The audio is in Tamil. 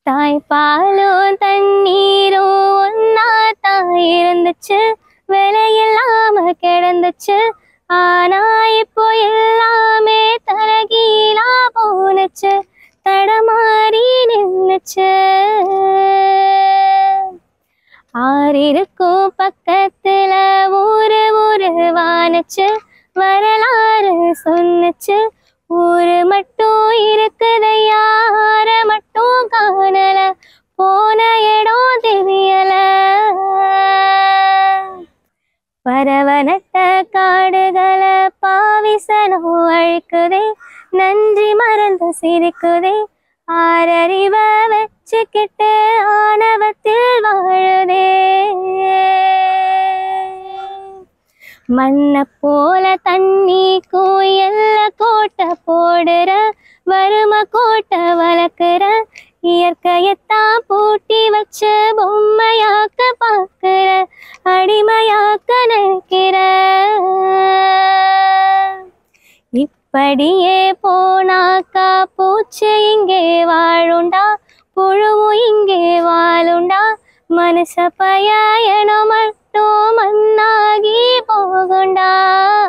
தாய்ப்பாலும் தண்ணீரும் ஒன்னா தான் இருந்துச்சு விலையில்லாம கிடந்துச்சு ஆனா இப்போ எல்லாமே தலகீழா போனுச்சு தடமாறி நின்னுச்சு ஆறிருக்கும் பக்கத்துல ஊரு ஊரு வானுச்சு வரலாறு சொன்னுச்சு ஊரு மட்டும் இருக்குதையா ஆற மட்டும் காணல போன இடம் தெரியல பரவனட்ட காடுகளை பாவிசனம் அழிக்குதே நன்றி மறந்து சிரிக்குதே ஆறறிவ வச்சுக்கிட்டு ஆணவத்தில் வாழுதே மண்ணை போல தண்ணி கோயல்ல கோட்டை போடுற வறுமை கோட்டை வளர்க்குற இயற்கையத்தான் பூட்டி வச்ச பொம்மையாக்க பார்க்கிற அடிமையாக்க நினைக்கிற இப்படியே போனாக்கா பூச்சி இங்கே வாழுண்டா புழுவும் இங்கே வாழுண்டா மனுஷ பயணம் மட்டும் மண்ணாகி போகுண்டா